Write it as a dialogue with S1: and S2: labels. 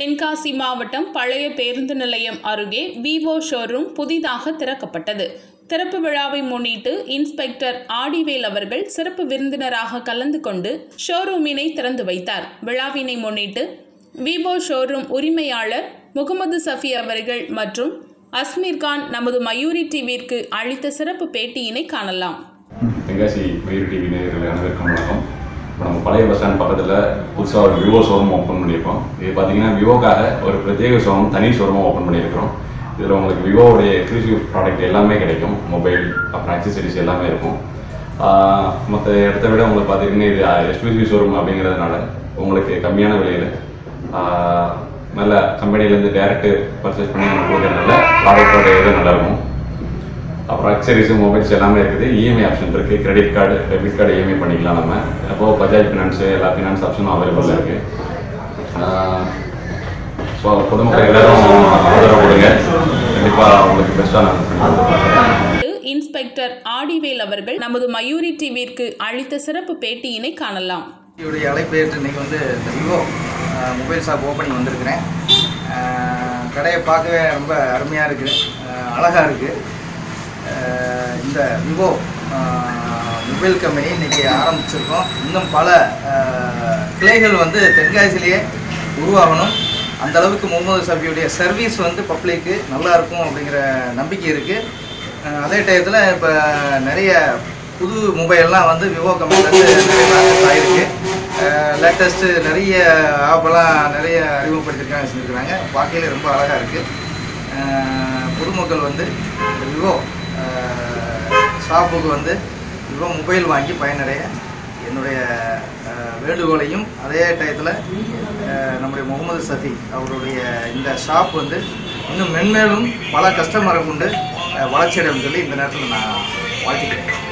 S1: தென்காசி மாவட்டம் பழைய பேருந்து நிலையம் அருகே விவோ ஷோரூம் புதிதாக திறக்கப்பட்டது திறப்பு விழாவை முன்னிட்டு இன்ஸ்பெக்டர் ஆடிவேல் அவர்கள் சிறப்பு விருந்தினராக கலந்து கொண்டு ஷோரூமினை திறந்து வைத்தார் விழாவினை முன்னிட்டு விவோ ஷோரூம் உரிமையாளர் முகமது சஃபி அவர்கள் மற்றும் அஸ்மீர் கான் நமது மயூரி டிவிற்கு அளித்த சிறப்பு பேட்டியினை காணலாம்
S2: தென்காசி மயூர் டிவி நேயர்கள் அனைவருக்கும் வணக்கம் இப்போ நம்ம பழைய பஸ் ஸ்டாண்ட் பக்கத்தில் புதுசாக ஒரு விவோ ஷோரூம் ஓப்பன் பண்ணியிருக்கோம் இது பார்த்தீங்கன்னா விவோக்காக ஒரு பிரத்யேக ஷோரூம் தனி ஷோரூம் ஓப்பன் பண்ணியிருக்கிறோம் இதில் உங்களுக்கு விவோவுடைய எக்ஸ்க்ளூசிவ் ப்ராடக்ட் எல்லாமே கிடைக்கும் மொபைல் அப்புறம் அக்சசரிஸ் எல்லாமே இருக்கும் மற்ற இடத்த விட உங்களுக்கு பார்த்தீங்கன்னா இது எக்ஸ்க்ளூசிவ் ஷோரூம் அப்படிங்கிறதுனால உங்களுக்கு கம்மியான விலையில் நல்ல கம்பெனிலேருந்து டேரெக்ட் பர்ச்சேஸ் பண்ணி நம்ம கொடுக்கறதுனால ப்ராடக்டோட இது நல்லாயிருக்கும் அப்புறம் அக்சரிஸ் மொபைல்ஸ் எல்லாமே இருக்குது இஎம்ஐ ஆப்ஷன் இருக்குது credit card debit card EMI பண்ணிக்கலாம் நம்ம அப்போ பஜாஜ் ஃபினான்ஸு எல்லா ஃபினான்ஸ் ஆப்ஷனும் அவைலபிளாக இருக்குது ஸோ பொதுமக்கள் எல்லாரும் ஆதரவு கொடுங்க கண்டிப்பாக உங்களுக்கு பெஸ்ட்டாக நான்
S1: இன்ஸ்பெக்டர் ஆடிவேல் அவர்கள் நமது மயூரி டிவிற்கு அளித்த சிறப்பு பேட்டியினை காணலாம்
S3: என்னுடைய அழைப்பு ஏற்று இன்றைக்கி வந்து இந்த விவோ மொபைல் ஷாப் ஓப்பனிங் வந்திருக்கிறேன் அஹ், கடையை பார்க்கவே ரொம்ப அருமையாக இருக்குது அழகாக இருக்குது இந்த விவோ மொபைல் கம்பெனி இன்றைக்கி ஆரம்பிச்சிருக்கோம் இன்னும் பல அஹ், கிளைகள் வந்து தென்காசிலேயே உருவாகணும் அந்த அளவுக்கு முகமது சஃபியுடைய சர்வீஸ் வந்து பப்ளிக்கு நல்லா இருக்கும் அப்படிங்கிற நம்பிக்கை இருக்குது அதே டயத்தில் இப்போ நிறைய புது மொபைல்லாம் வந்து விவோ கம்பெனிலேருந்து நிறைய லான்ச்சஸ் ஆகிருக்கு லேட்டஸ்ட்டு நிறைய ஆப்பெல்லாம் நிறைய அறிமுகப்படுத்திருக்காங்க செஞ்சுருக்காங்க பார்க்கையில ரொம்ப அழகாக இருக்குது பொதுமக்கள் வந்து இந்த விவோ ஷாப்புக்கு வந்து விவோ மொபைல் வாங்கி பயனடைய என்னுடைய அஹ், வேண்டுகோளையும் அதே டயத்தில் நம்முடைய முகமது சஃபி அவருடைய இந்த ஷாப் வந்து இன்னும் மென்மேலும் பல கஸ்டமரை கொண்டு அஹ், வளர்ச்சியடையும் சொல்லி இந்த நேரத்தில் நான் வாழ்த்திக்கிறேன்